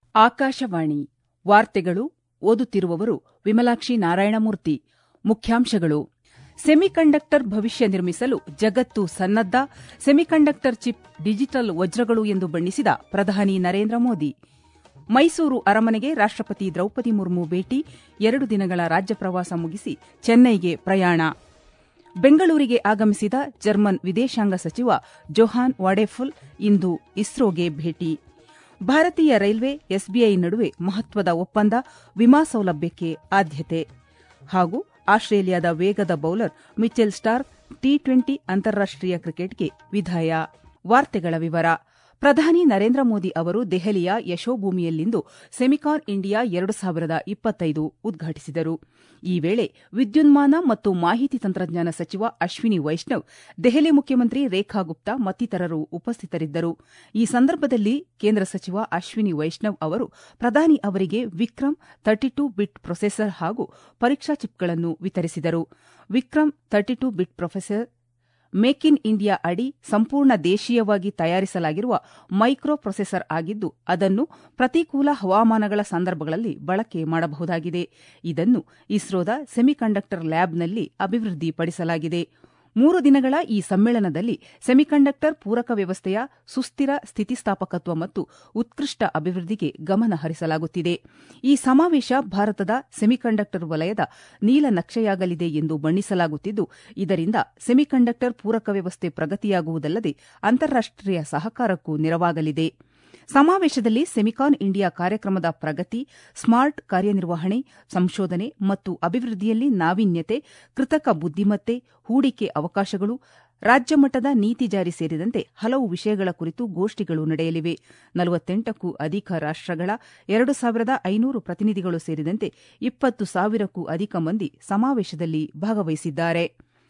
ಆಕಾಶವಾಣಿ ವಾರ್ತೆಗಳು ಓದುತ್ತಿರುವವರು ವಿಮಲಾಕ್ಷಿ ನಾರಾಯಣಮೂರ್ತಿ ಮುಖ್ಯಾಂಶಗಳು ಸೆಮಿಕಂಡಕ್ಟರ್ ಭವಿಷ್ಯ ನಿರ್ಮಿಸಲು ಜಗತ್ತು ಸನ್ನದ್ದ ಸೆಮಿಕಂಡಕ್ಟರ್ ಚಿಪ್ ಡಿಜಿಟಲ್ ವಜ್ರಗಳು ಎಂದು ಬಣ್ಣಿಸಿದ ಪ್ರಧಾನಿ ನರೇಂದ್ರ ಮೋದಿ ಮೈಸೂರು ಅರಮನೆಗೆ ರಾಷ್ಟಪತಿ ದ್ರೌಪದಿ ಮುರ್ಮು ಭೇಟಿ ಎರಡು ದಿನಗಳ ರಾಜ್ಯ ಪ್ರವಾಸ ಮುಗಿಸಿ ಚೆನ್ನೈಗೆ ಪ್ರಯಾಣ ಬೆಂಗಳೂರಿಗೆ ಆಗಮಿಸಿದ ಜರ್ಮನ್ ವಿದೇಶಾಂಗ ಸಚಿವ ಜೊಹಾನ್ ವಾಡೆಫುಲ್ ಇಂದು ಇಸ್ರೋಗೆ ಭೇಟಿ ಭಾರತೀಯ ರೈಲ್ವೆ ಎಸ್ಬಿಐ ನಡುವೆ ಮಹತ್ವದ ಒಪ್ಪಂದ ವಿಮಾ ಸೌಲಭ್ಯಕ್ಕೆ ಆದ್ಯತೆ ಹಾಗೂ ಆಸ್ಟ್ರೇಲಿಯಾದ ವೇಗದ bowler Mitchell Starc T twenty ಅಂತಾರಾಷ್ಟೀಯ ಕ್ರಿಕೆಟ್ಗೆ ವಿದಾಯ ವಾರ್ತೆಗಳ ವಿವರ ಪ್ರಧಾನಿ ನರೇಂದ್ರ ಮೋದಿ ಅವರು ದೆಹಲಿಯ ಯಶೋಭೂಮಿಯಲ್ಲಿಂದು ಸೆಮಿಕಾನ್ ಇಂಡಿಯಾ ಎರಡು ಸಾವಿರದ ಇಪ್ಪತ್ತೈದು ಉದ್ಘಾಟಿಸಿದರು ಈ ವೇಳೆ ವಿದ್ಯುನ್ಮಾನ ಮತ್ತು ಮಾಹಿತಿ ತಂತ್ರಜ್ಞಾನ ಸಚಿವ ಅಶ್ವಿನಿ ವೈಷ್ಣವ್ ದೆಹಲಿ ಮುಖ್ಯಮಂತ್ರಿ ರೇಖಾ ಗುಪ್ತಾ ಮತ್ತಿತರರು ಉಪಸ್ಥಿತರಿದ್ದರು ಈ ಸಂದರ್ಭದಲ್ಲಿ ಕೇಂದ್ರ ಸಚಿವ ಅಶ್ವಿನಿ ವೈಷ್ಣವ್ ಅವರು ಪ್ರಧಾನಿ ಅವರಿಗೆ Vikram thirty two bit processor ಹಾಗೂ ಪರೀಕ್ಷಾ ಚಿಪ್ಗಳನ್ನು ವಿತರಿಸಿದರು Vikram thirty two bit processor make in India ಅಡಿ ಸಂಪೂರ್ಣ ದೇಶೀಯವಾಗಿ ತಯಾರಿಸಲಾಗಿರುವ ಮೈಕ್ರೋ ಪ್ರೊಸೆಸರ್ ಆಗಿದ್ದು ಅದನ್ನು ಪ್ರತಿಕೂಲ ಹವಾಮಾನಗಳ ಸಂದರ್ಭಗಳಲ್ಲಿ ಬಳಕೆ ಮಾಡಬಹುದಾಗಿದೆ ಇದನ್ನು ಇಸ್ರೋದ ಸೆಮಿಕಂಡಕ್ಟರ್ ಲ್ಯಾಬ್ನಲ್ಲಿ ಅಭಿವೃದ್ಧಿಪಡಿಸಲಾಗಿದೆ ಮೂರು ದಿನಗಳ ಈ ಸಮ್ಮೇಳನದಲ್ಲಿ ಸೆಮಿಕಂಡಕ್ಟರ್ ಪೂರಕ ವ್ಯವಸ್ಥೆಯ ಸುಸ್ಥಿರ ಸ್ಥಿತಿಸ್ಥಾಪಕತ್ವ ಮತ್ತು ಉತ್ಕೃಷ್ಟ ಅಭಿವೃದ್ಧಿಗೆ ಗಮನ ಹರಿಸಲಾಗುತ್ತಿದೆ ಈ ಸಮಾವೇಶ ಭಾರತದ ಸೆಮಿಕಂಡಕ್ಟರ್ ವಲಯದ ನೀಲನಕ್ಷೆಯಾಗಲಿದೆ ಎಂದು ಬಣ್ಣಿಸಲಾಗುತ್ತಿದ್ದು ಇದರಿಂದ ಸೆಮಿಕಂಡಕ್ಟರ್ ಪೂರಕ ವ್ಯವಸ್ಥೆ ಪ್ರಗತಿಯಾಗುವುದಲ್ಲದೆ ಅಂತಾರಾಷ್ಟೀಯ ಸಹಕಾರಕ್ಕೂ ನೆರವಾಗಲಿದೆ ಸಮಾವೇಶದಲ್ಲಿ ಸೆಮಿಕಾನ್ ಇಂಡಿಯಾ ಕಾರ್ಯಕ್ರಮದ ಪ್ರಗತಿ ಸ್ಮಾರ್ಟ್ ಕಾರ್ಯನಿರ್ವಹಣೆ ಸಂಶೋಧನೆ ಮತ್ತು ಅಭಿವೃದ್ಧಿಯಲ್ಲಿ ನಾವೀನ್ಯತೆ ಕೃತಕ ಬುದ್ದಿಮತ್ತೆ ಹೂಡಿಕೆ ಅವಕಾಶಗಳು ರಾಜ್ಯ ಮಟ್ಟದ ನೀತಿ ಜಾರಿ ಸೇರಿದಂತೆ ಹಲವು ವಿಷಯಗಳ ಕುರಿತು ಗೋಷ್ಠಿಗಳು ನಡೆಯಲಿವೆ ನಲವತ್ತೆಂಟಕ್ಕೂ ಅಧಿಕ ರಾಷ್ಟಗಳ ಎರಡು ಸಾವಿರದ ಐನೂರು ಪ್ರತಿನಿಧಿಗಳು ಸೇರಿದಂತೆ ಇಪ್ಪತ್ತು ಸಾವಿರಕ್ಕೂ ಅಧಿಕ ಮಂದಿ ಸಮಾವೇಶದಲ್ಲಿ ಭಾಗವಹಿಸಿದ್ದಾರೆ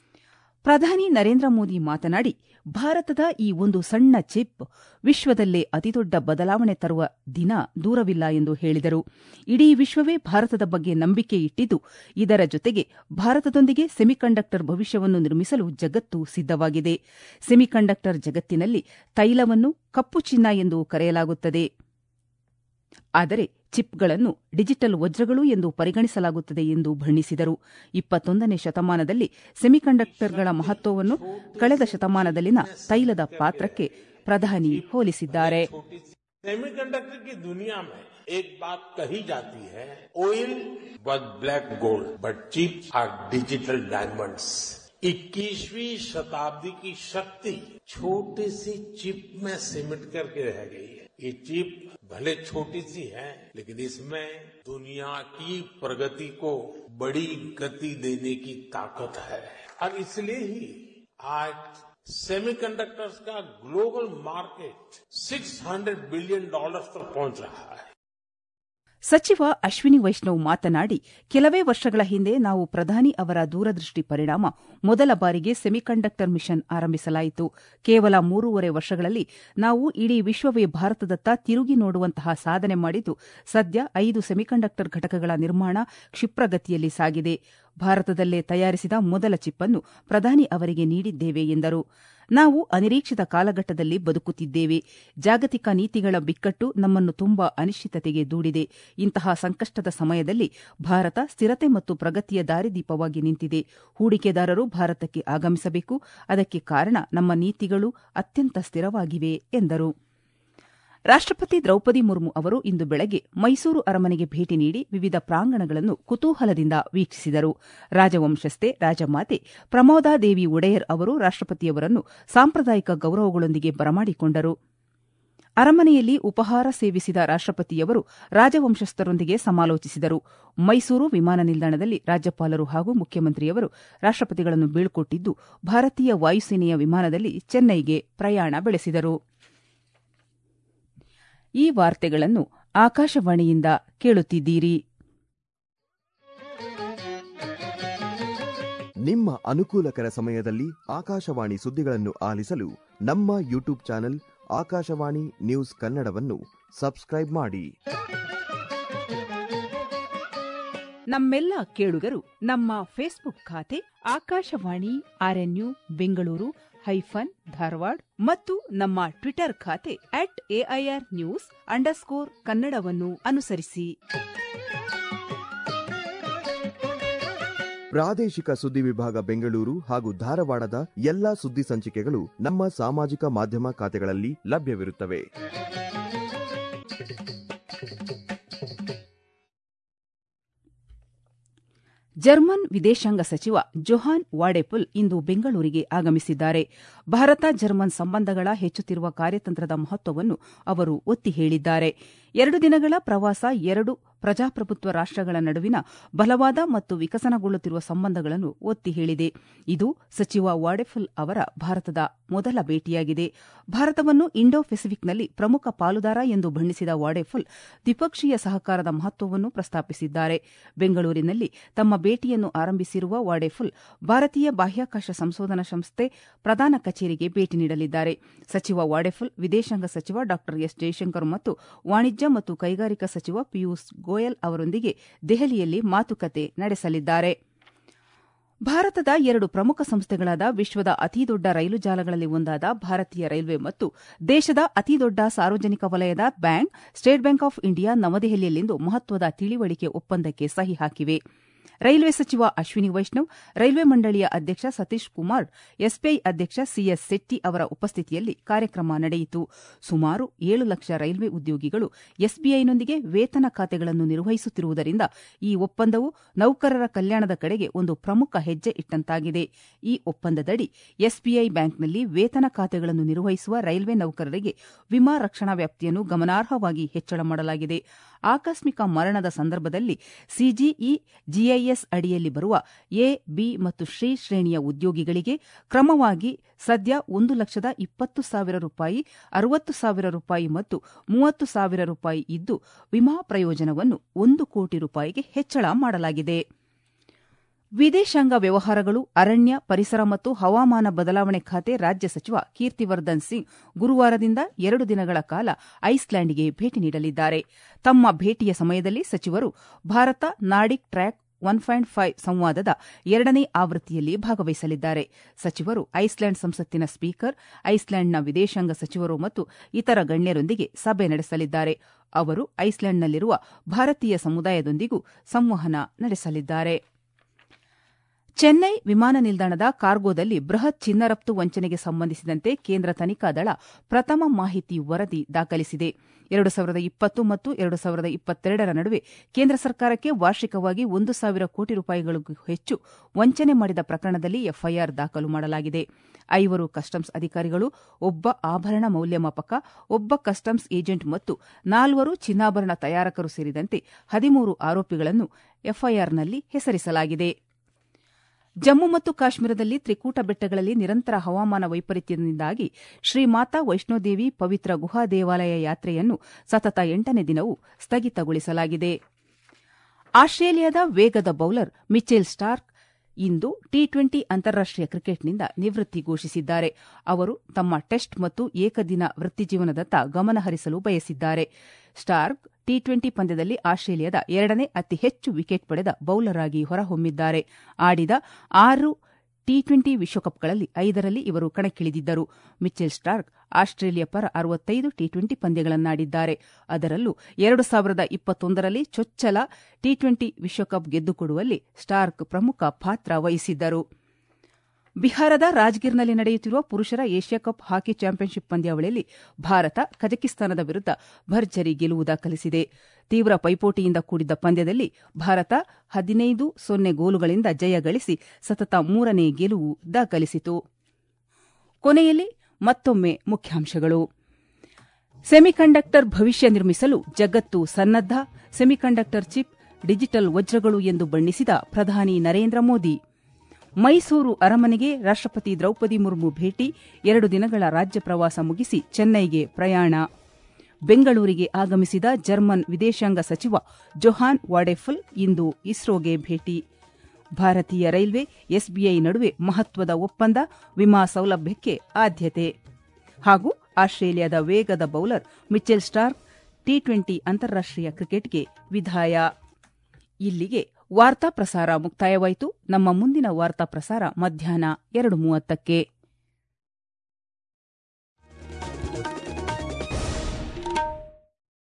ಪ್ರಧಾನಿ ನರೇಂದ್ರ ಮೋದಿ ಮಾತನಾಡಿ ಭಾರತದ ಈ ಒಂದು ಸಣ್ಣ ಚಿಪ್ ವಿಶ್ವದಲ್ಲೇ ಅತಿದೊಡ್ಡ ಬದಲಾವಣೆ ತರುವ ದಿನ ದೂರವಿಲ್ಲ ಎಂದು ಹೇಳಿದರು ಇಡೀ ವಿಶ್ವವೇ ಭಾರತದ ಬಗ್ಗೆ ನಂಬಿಕೆ ಇಟ್ಟಿದ್ದು ಇದರ ಜೊತೆಗೆ ಭಾರತದೊಂದಿಗೆ ಸೆಮಿಕಂಡಕ್ಟರ್ ಭವಿಷ್ಯವನ್ನು ನಿರ್ಮಿಸಲು ಜಗತ್ತು ಸಿದ್ದವಾಗಿದೆ ಸೆಮಿಕಂಡಕ್ಟರ್ ಜಗತ್ತಿನಲ್ಲಿ ತೈಲವನ್ನು ಕಪ್ಪು ಚಿನ್ನ ಎಂದು ಕರೆಯಲಾಗುತ್ತದೆ ಆದರೆ ಚಿಪ್ಗಳನ್ನು ಡಿಜಿಟಲ್ ವಜ್ರಗಳು ಎಂದು ಪರಿಗಣಿಸಲಾಗುತ್ತದೆ ಎಂದು ಬಣ್ಣಿಸಿದರು ಇಪ್ಪತ್ತೊಂದನೇ ಶತಮಾನದಲ್ಲಿ ಸೆಮಿಕಂಡಕ್ಟರ್ಗಳ ಮಹತ್ವವನ್ನು ಕಳೆದ ಶತಮಾನದಲ್ಲಿನ ತೈಲದ ಪಾತ್ರಕ್ಕೆ ಪ್ರಧಾನಿ ಹೋಲಿಸಿದ್ದಾರೆ सेमीकंडक्टर की दुनिया में एक बात कही जाती है oil was black gold but chip are digital diamonds 21वीं शताब्दी की शक्ति छोटी सी चिप में सिमट करके रह गई है ये चिप भले छोटी सी है लेकिन इसमें दुनिया की प्रगति को बड़ी गति देने की ताकत है और इसलिए ही आज सेमीकंडक्टर्स का ग्लोबल मार्केट 600 बिलियन डॉलर्स तक पहुंच रहा है ಸಚಿವ ಅಶ್ವಿನಿ ವೈಷ್ಣವ್ ಮಾತನಾಡಿ ಕೆಲವೇ ವರ್ಷಗಳ ಹಿಂದೆ ನಾವು ಪ್ರಧಾನಿ ಅವರ ದೂರದೃಷ್ಟಿ ಪರಿಣಾಮ ಮೊದಲ ಬಾರಿಗೆ ಸೆಮಿಕಂಡಕ್ಟರ್ ಮಿಷನ್ ಆರಂಭಿಸಲಾಯಿತು ಕೇವಲ ಮೂರೂವರೆ ವರ್ಷಗಳಲ್ಲಿ ನಾವು ಇಡೀ ವಿಶ್ವವೇ ಭಾರತದತ್ತ ತಿರುಗಿ ನೋಡುವಂತಹ ಸಾಧನೆ ಮಾಡಿದ್ದು ಸದ್ಯ ಐದು ಸೆಮಿಕಂಡಕ್ಟರ್ ಘಟಕಗಳ ನಿರ್ಮಾಣ ಕ್ಷಿಪ್ರಗತಿಯಲ್ಲಿ ಸಾಗಿದೆ ಭಾರತದಲ್ಲೇ ತಯಾರಿಸಿದ ಮೊದಲ ಚಿಪ್ ಅನ್ನು ಪ್ರಧಾನಿ ಅವರಿಗೆ ನೀಡಿದ್ದೇವೆ ಎಂದರು ನಾವು ಅನಿರೀಕ್ಷಿತ ಕಾಲಘಟ್ಟದಲ್ಲಿ ಬದುಕುತ್ತಿದ್ದೇವೆ ಜಾಗತಿಕ ನೀತಿಗಳ ಬಿಕ್ಕಟ್ಟು ನಮ್ಮನ್ನು ತುಂಬಾ ಅನಿಶ್ಚಿತತೆಗೆ ದೂಡಿದೆ ಇಂತಹ ಸಂಕಷ್ಟದ ಸಮಯದಲ್ಲಿ ಭಾರತ ಸ್ಥಿರತೆ ಮತ್ತು ಪ್ರಗತಿಯ ದಾರಿದೀಪವಾಗಿ ನಿಂತಿದೆ ಹೂಡಿಕೆದಾರರು ಭಾರತಕ್ಕೆ ಆಗಮಿಸಬೇಕು ಅದಕ್ಕೆ ಕಾರಣ ನಮ್ಮ ನೀತಿಗಳು ಅತ್ಯಂತ ಸ್ಥಿರವಾಗಿವೆ ಎಂದರು ರಾಷ್ಟಪತಿ ದ್ರೌಪದಿ ಮುರ್ಮು ಅವರು ಇಂದು ಬೆಳಗ್ಗೆ ಮೈಸೂರು ಅರಮನೆಗೆ ಭೇಟಿ ನೀಡಿ ವಿವಿಧ ಪ್ರಾಂಗಣಗಳನ್ನು ಕುತೂಹಲದಿಂದ ವೀಕ್ಷಿಸಿದರು ರಾಜವಂಶಸ್ಥೆ ರಾಜಮಾತೆ ಪ್ರಮೋದಾದೇವಿ ಒಡೆಯರ್ ಅವರು ರಾಷ್ಟಪತಿಯವರನ್ನು ಸಾಂಪ್ರದಾಯಿಕ ಗೌರವಗಳೊಂದಿಗೆ ಬರಮಾಡಿಕೊಂಡರು ಅರಮನೆಯಲ್ಲಿ ಉಪಹಾರ ಸೇವಿಸಿದ ರಾಷ್ಟಪತಿಯವರು ರಾಜವಂಶಸ್ಥರೊಂದಿಗೆ ಸಮಾಲೋಚಿಸಿದರು ಮೈಸೂರು ವಿಮಾನ ನಿಲ್ದಾಣದಲ್ಲಿ ರಾಜ್ಯಪಾಲರು ಹಾಗೂ ಮುಖ್ಯಮಂತ್ರಿಯವರು ರಾಷ್ಟಪತಿಗಳನ್ನು ಬೀಳ್ಕೊಟ್ಟಿದ್ದು ಭಾರತೀಯ ವಾಯುಸೇನೆಯ ವಿಮಾನದಲ್ಲಿ ಚೆನ್ನೈಗೆ ಪ್ರಯಾಣ ಬೆಳೆಸಿದರು ಈ ವಾರ್ತೆಗಳನ್ನು ಆಕಾಶವಾಣಿಯಿಂದ ಕೇಳುತ್ತಿದ್ದೀರಿ ನಿಮ್ಮ ಅನುಕೂಲಕರ ಸಮಯದಲ್ಲಿ ಆಕಾಶವಾಣಿ ಸುದ್ದಿಗಳನ್ನು ಆಲಿಸಲು ನಮ್ಮ ಯೂಟ್ಯೂಬ್ ಚಾನೆಲ್ ಆಕಾಶವಾಣಿ ನ್ಯೂಸ್ ಕನ್ನಡವನ್ನು ಸಬ್ಸ್ಕ್ರೈಬ್ ಮಾಡಿ ನಮ್ಮೆಲ್ಲ ಕೇಳುಗರು ನಮ್ಮ ಫೇಸ್ಬುಕ್ ಖಾತೆ ಆಕಾಶವಾಣಿ ಆರ್ಎನ್ಯು ಬೆಂಗಳೂರು ಹೈಫನ್ ಧಾರವಾಡ ಮತ್ತು ನಮ್ಮ ಟ್ವಿಟರ್ ಖಾತೆ ಅಟ್ ಎಐಆರ್ ನ್ಯೂಸ್ ಅಂಡರ್ಸ್ಕೋರ್ ಕನ್ನಡವನ್ನು ಅನುಸರಿಸಿ ಪ್ರಾದೇಶಿಕ ಸುದ್ದಿ ವಿಭಾಗ ಬೆಂಗಳೂರು ಹಾಗೂ ಧಾರವಾಡದ ಎಲ್ಲಾ ಸುದ್ದಿ ಸಂಚಿಕೆಗಳು ನಮ್ಮ ಸಾಮಾಜಿಕ ಮಾಧ್ಯಮ ಖಾತೆಗಳಲ್ಲಿ ಲಭ್ಯವಿರುತ್ತವೆ ಜರ್ಮನ್ ವಿದೇಶಾಂಗ ಸಚಿವ ಜೊಹಾನ್ ವಾಡೆಪುಲ್ ಇಂದು ಬೆಂಗಳೂರಿಗೆ ಆಗಮಿಸಿದ್ದಾರೆ ಭಾರತ ಜರ್ಮನ್ ಸಂಬಂಧಗಳ ಹೆಚ್ಚುತ್ತಿರುವ ಕಾರ್ಯತಂತ್ರದ ಮಹತ್ವವನ್ನು ಅವರು ಒತ್ತಿ ಹೇಳಿದ್ದಾರೆ ಎರಡು ದಿನಗಳ ಪ್ರವಾಸ ಎರಡು ಪ್ರಜಾಪ್ರಭುತ್ವ ರಾಷ್ಟಗಳ ನಡುವಿನ ಬಲವಾದ ಮತ್ತು ವಿಕಸನಗೊಳ್ಳುತ್ತಿರುವ ಸಂಬಂಧಗಳನ್ನು ಒತ್ತಿ ಹೇಳಿದೆ ಇದು ಸಚಿವ ವಾಡೆಫುಲ್ ಅವರ ಭಾರತದ ಮೊದಲ ಭೇಟಿಯಾಗಿದೆ ಭಾರತವನ್ನು ಇಂಡೋ ಪೆಸಿಫಿಕ್ನಲ್ಲಿ ಪ್ರಮುಖ ಪಾಲುದಾರ ಎಂದು ಬಣ್ಣಿಸಿದ ವಾಡೆಫುಲ್ ದ್ವಿಪಕ್ಷೀಯ ಸಹಕಾರದ ಮಹತ್ವವನ್ನು ಪ್ರಸ್ತಾಪಿಸಿದ್ದಾರೆ ಬೆಂಗಳೂರಿನಲ್ಲಿ ತಮ್ಮ ಭೇಟಿಯನ್ನು ಆರಂಭಿಸಿರುವ ವಾಡೆಫುಲ್ ಭಾರತೀಯ ಬಾಹ್ಯಾಕಾಶ ಸಂಶೋಧನಾ ಸಂಸ್ಥೆ ಪ್ರಧಾನ ಕಚೇರಿಗೆ ಭೇಟಿ ನೀಡಲಿದ್ದಾರೆ ಸಚಿವ ವಾಡೆಫುಲ್ ವಿದೇಶಾಂಗ ಸಚಿವ ಡಾ ಎಸ್ ಜೈಶಂಕರ್ ಮತ್ತು ವಾಣಿಜ್ಯ ಮತ್ತು ಕೈಗಾರಿಕಾ ಸಚಿವ ಪಿಯೂಷ್ ಗೋಯಲ್ ಅವರೊಂದಿಗೆ ದೆಹಲಿಯಲ್ಲಿ ಮಾತುಕತೆ ನಡೆಸಲಿದ್ದಾರೆ ಭಾರತದ ಎರಡು ಪ್ರಮುಖ ಸಂಸ್ಥೆಗಳಾದ ವಿಶ್ವದ ಅತಿದೊಡ್ಡ ರೈಲು ಜಾಲಗಳಲ್ಲಿ ಒಂದಾದ ಭಾರತೀಯ ರೈಲ್ವೆ ಮತ್ತು ದೇಶದ ಅತಿದೊಡ್ಡ ಸಾರ್ವಜನಿಕ ವಲಯದ bank State Bank of India ನವದೆಹಲಿಯಲ್ಲಿಂದು ಮಹತ್ವದ ತಿಳಿವಳಿಕೆ ಒಪ್ಪಂದಕ್ಕೆ ಸಹಿ ಹಾಕಿವೆ ರೈಲ್ವೆ ಸಚಿವ ಅಶ್ವಿನಿ ವೈಷ್ಣವ್ ರೈಲ್ವೆ ಮಂಡಳಿಯ ಅಧ್ಯಕ್ಷ ಸತೀಶ್ ಕುಮಾರ್ ಎಸ್ಬಿಐ ಅಧ್ಯಕ್ಷ ಸಿಎಸ್ ಶೆಟ್ಟಿ ಅವರ ಉಪಸ್ಥಿತಿಯಲ್ಲಿ ಕಾರ್ಯಕ್ರಮ ನಡೆಯಿತು ಸುಮಾರು ಏಳು ಲಕ್ಷ ರೈಲ್ವೆ ಉದ್ಯೋಗಿಗಳು ಎಸ್ಬಿಐನೊಂದಿಗೆ ವೇತನ ಖಾತೆಗಳನ್ನು ನಿರ್ವಹಿಸುತ್ತಿರುವುದರಿಂದ ಈ ಒಪ್ಪಂದವು ನೌಕರರ ಕಲ್ಯಾಣದ ಕಡೆಗೆ ಒಂದು ಪ್ರಮುಖ ಹೆಜ್ಜೆ ಇಟ್ಟಂತಾಗಿದೆ ಈ ಒಪ್ಪಂದದಡಿ ಎಸ್ಬಿಐ ಬ್ಯಾಂಕ್ನಲ್ಲಿ ವೇತನ ಖಾತೆಗಳನ್ನು ನಿರ್ವಹಿಸುವ ರೈಲ್ವೆ ನೌಕರರಿಗೆ ವಿಮಾ ರಕ್ಷಣಾ ವ್ಯಾಪ್ತಿಯನ್ನು ಗಮನಾರ್ಹವಾಗಿ ಹೆಚ್ಚಳ ಮಾಡಲಾಗಿದೆ ಆಕಸ್ಮಿಕ ಮರಣದ ಸಂದರ್ಭದಲ್ಲಿ ಸಿಜಿಇ ಜಿಐಎಸ್ ಅಡಿಯಲ್ಲಿ ಬರುವ ಎ ಬಿ ಮತ್ತು ಶ್ರೀ ಶ್ರೇಣಿಯ ಉದ್ಯೋಗಿಗಳಿಗೆ ಕ್ರಮವಾಗಿ ಸದ್ಯ ಒಂದು ಲಕ್ಷದ ಇಪ್ಪತ್ತು ಸಾವಿರ ರೂಪಾಯಿ ಅರವತ್ತು ಸಾವಿರ ರೂಪಾಯಿ ಮತ್ತು ಮೂವತ್ತು ಸಾವಿರ ರೂಪಾಯಿ ಇದ್ದು ವಿಮಾ ಪ್ರಯೋಜನವನ್ನು ಒಂದು ಕೋಟಿ ರೂಪಾಯಿಗೆ ಹೆಚ್ಚಳ ಮಾಡಲಾಗಿದೆ ವಿದೇಶಾಂಗ ವ್ಯವಹಾರಗಳು ಅರಣ್ಯ ಪರಿಸರ ಮತ್ತು ಹವಾಮಾನ ಬದಲಾವಣೆ ಖಾತೆ ರಾಜ್ಯ ಸಚಿವ ಕೀರ್ತಿವರ್ಧನ್ ಸಿಂಗ್ ಗುರುವಾರದಿಂದ ಎರಡು ದಿನಗಳ ಕಾಲ ಐಸ್ಲ್ಯಾಂಡ್ಗೆ ಭೇಟಿ ನೀಡಲಿದ್ದಾರೆ ತಮ್ಮ ಭೇಟಿಯ ಸಮಯದಲ್ಲಿ ಸಚಿವರು Bharat Nordic track one point five ಸಂವಾದದ ಎರಡನೇ ಆವೃತ್ತಿಯಲ್ಲಿ ಭಾಗವಹಿಸಲಿದ್ದಾರೆ ಸಚಿವರು ಐಸ್ಲ್ಯಾಂಡ್ ಸಂಸತ್ತಿನ ಸ್ಪೀಕರ್ ಐಸ್ಲ್ಯಾಂಡ್ನ ವಿದೇಶಾಂಗ ಸಚಿವರು ಮತ್ತು ಇತರ ಗಣ್ಯರೊಂದಿಗೆ ಸಭೆ ನಡೆಸಲಿದ್ದಾರೆ ಅವರು ಐಸ್ಲ್ಯಾಂಡ್ನಲ್ಲಿರುವ ಭಾರತೀಯ ಸಮುದಾಯದೊಂದಿಗೂ ಸಂವಹನ ನಡೆಸಲಿದ್ದಾರೆ ಚೆನ್ನೈ ವಿಮಾನ ನಿಲ್ದಾಣದ ಕಾರ್ಗೋದಲ್ಲಿ ಬೃಹತ್ ಚಿನ್ನ ರಫ್ತು ವಂಚನೆಗೆ ಸಂಬಂಧಿಸಿದಂತೆ ಕೇಂದ್ರ ತನಿಖಾ ದಳ ಪ್ರಥಮ ಮಾಹಿತಿ ವರದಿ ದಾಖಲಿಸಿದೆ ಎರಡು ಸಾವಿರದ ಇಪ್ಪತ್ತು ಮತ್ತು ಎರಡು ಸಾವಿರದ ಇಪ್ಪತ್ತೆರಡರ ನಡುವೆ ಕೇಂದ್ರ ಸರ್ಕಾರಕ್ಕೆ ವಾರ್ಷಿಕವಾಗಿ ಒಂದು ಸಾವಿರ ಕೋಟಿ ರೂಪಾಯಿಗಳಿಗೂ ಹೆಚ್ಚು ವಂಚನೆ ಮಾಡಿದ ಪ್ರಕರಣದಲ್ಲಿ ಎಫ್ಐಆರ್ ದಾಖಲು ಮಾಡಲಾಗಿದೆ ಐವರು ಕಸ್ಟಮ್ಸ್ ಅಧಿಕಾರಿಗಳು ಒಬ್ಬ ಆಭರಣ ಮೌಲ್ಯಮಾಪಕ ಒಬ್ಬ ಕಸ್ಟಮ್ಸ್ ಏಜೆಂಟ್ ಮತ್ತು ನಾಲ್ವರು ಚಿನ್ನಾಭರಣ ತಯಾರಕರು ಸೇರಿದಂತೆ ಹದಿಮೂರು ಆರೋಪಿಗಳನ್ನು ಎಫ್ಐಆರ್ನಲ್ಲಿ ಹೆಸರಿಸಲಾಗಿದೆ ಜಮ್ಮು ಮತ್ತು ಕಾಶ್ಮೀರದಲ್ಲಿ ತ್ರಿಕೂಟ ಬೆಟ್ಟಗಳಲ್ಲಿ ನಿರಂತರ ಹವಾಮಾನ ವೈಪರೀತ್ಯದಿಂದಾಗಿ ಶ್ರೀ ಮಾತಾ ವೈಷ್ಣೋದೇವಿ ಪವಿತ್ರ ಗುಹಾ ದೇವಾಲಯ ಯಾತ್ರೆಯನ್ನು ಸತತ ಎಂಟನೇ ದಿನವೂ ಸ್ಥಗಿತಗೊಳಿಸಲಾಗಿದೆ ಆಸ್ಟ್ರೇಲಿಯಾದ ವೇಗದ ಬೌಲರ್ ಮಿಚೆಲ್ ಸ್ಟಾರ್ಕ್ ಇಂದು ಟಿ ಟ್ವೆಂಟಿ ಅಂತಾರಾಷ್ಟೀಯ ಕ್ರಿಕೆಟ್ನಿಂದ ನಿವೃತ್ತಿ ಘೋಷಿಸಿದ್ದಾರೆ ಅವರು ತಮ್ಮ ಟೆಸ್ಟ್ ಮತ್ತು ಏಕದಿನ ವೃತ್ತಿಜೀವನದತ್ತ ಗಮನ ಹರಿಸಲು ಬಯಸಿದ್ದಾರೆ ಸ್ಟಾರ್ಕ್ ಟಿ ಟ್ವೆಂಟಿ ಪಂದ್ಯದಲ್ಲಿ ಆಸ್ಟ್ರೇಲಿಯಾದ ಎರಡನೇ ಅತಿ ಹೆಚ್ಚು ವಿಕೆಟ್ ಪಡೆದ ಬೌಲರ್ ಆಗಿ ಹೊರಹೊಮ್ಮಿದ್ದಾರೆ ಆಡಿದ ಆರು ಟಿ ಟ್ವೆಂಟಿ ವಿಶ್ವಕಪ್ಗಳಲ್ಲಿ ಐದರಲ್ಲಿ ಇವರು ಕಣಕ್ಕಿಳಿದಿದ್ದರು ಮಿಚೆಲ್ ಸ್ಟಾರ್ಕ್ ಆಸ್ಟ್ರೇಲಿಯಾ ಪರ ಅರವತ್ತೈದು ಟಿ ಟ್ವೆಂಟಿ ಪಂದ್ಯಗಳನ್ನಾಡಿದ್ದಾರೆ ಅದರಲ್ಲೂ ಎರಡು ಸಾವಿರದ ಇಪ್ಪತ್ತೊಂದರಲ್ಲಿ ಚೊಚ್ಚಲ ಟಿ ಟ್ವೆಂಟಿ ವಿಶ್ವಕಪ್ ಗೆದ್ದುಕೊಡುವಲ್ಲಿ ಸ್ಟಾರ್ಕ್ ಪ್ರಮುಖ ಪಾತ್ರ ವಹಿಸಿದ್ದರು ಬಿಹಾರದ ರಾಜ್ಗಿರ್ನಲ್ಲಿ ನಡೆಯುತ್ತಿರುವ ಪುರುಷರ ಏಷ್ಯಾ ಕಪ್ ಹಾಕಿ ಚಾಂಪಿಯನ್ಶಿಪ್ ಪಂದ್ಯಾವಳಿಯಲ್ಲಿ ಭಾರತ ಕಜಕಿಸ್ತಾನದ ವಿರುದ್ಧ ಭರ್ಜರಿ ಗೆಲುವು ದಾಖಲಿಸಿದೆ ತೀವ್ರ ಪೈಪೋಟಿಯಿಂದ ಕೂಡಿದ್ದ ಪಂದ್ಯದಲ್ಲಿ ಭಾರತ ಹದಿನೈದು ಸೊನ್ನೆ ಗೋಲುಗಳಿಂದ ಜಯ ಗಳಿಸಿ ಸತತ ಮೂರನೇ ಗೆಲುವು ದಾಖಲಿಸಿತು ಕೊನೆಯಲ್ಲಿ ಮತ್ತೊಮ್ಮೆ ಮುಖ್ಯಾಂಶಗಳು ಸೆಮಿಕಂಡಕ್ಟರ್ ಭವಿಷ್ಯ ನಿರ್ಮಿಸಲು ಜಗತ್ತು ಸನ್ನದ್ದ ಸೆಮಿಕಂಡಕ್ಟರ್ ಚಿಪ್ ಡಿಜಿಟಲ್ ವಜ್ರಗಳು ಎಂದು ಬಣ್ಣಿಸಿದ ಪ್ರಧಾನಿ ನರೇಂದ್ರ ಮೋದಿ ಮೈಸೂರು ಅರಮನೆಗೆ ರಾಷ್ಟಪತಿ ದ್ರೌಪದಿ ಮುರ್ಮು ಭೇಟಿ ಎರಡು ದಿನಗಳ ರಾಜ್ಯ ಪ್ರವಾಸ ಮುಗಿಸಿ ಚೆನ್ನೈಗೆ ಪ್ರಯಾಣ ಬೆಂಗಳೂರಿಗೆ ಆಗಮಿಸಿದ ಜರ್ಮನ್ ವಿದೇಶಾಂಗ ಸಚಿವ ಜೊಹಾನ್ ವಾಡೆಫುಲ್ ಇಂದು ಇಸ್ರೋಗೆ ಭೇಟಿ ಭಾರತೀಯ ರೈಲ್ವೆ ಎಸ್ಬಿಐ ನಡುವೆ ಮಹತ್ವದ ಒಪ್ಪಂದ ವಿಮಾ ಸೌಲಭ್ಯಕ್ಕೆ ಆದ್ಯತೆ ಹಾಗೂ ಆಸ್ಟ್ರೇಲಿಯಾದ ವೇಗದ bowler Mitchell Starc T twenty ಅಂತಾರಾಷ್ಟೀಯ ಕ್ರಿಕೆಟ್ಗೆ ವಿದಾಯ ಇಲ್ಲಿಗೆ ವಾರ್ತಾ ಪ್ರಸಾರ ಮುಕ್ತಾಯವಾಯಿತು ನಮ್ಮ ಮುಂದಿನ ವಾರ್ತಾ ಪ್ರಸಾರ ಮಧ್ಯಾಹ್ನ ಎರಡು ಮೂವತ್ತಕ್ಕೆ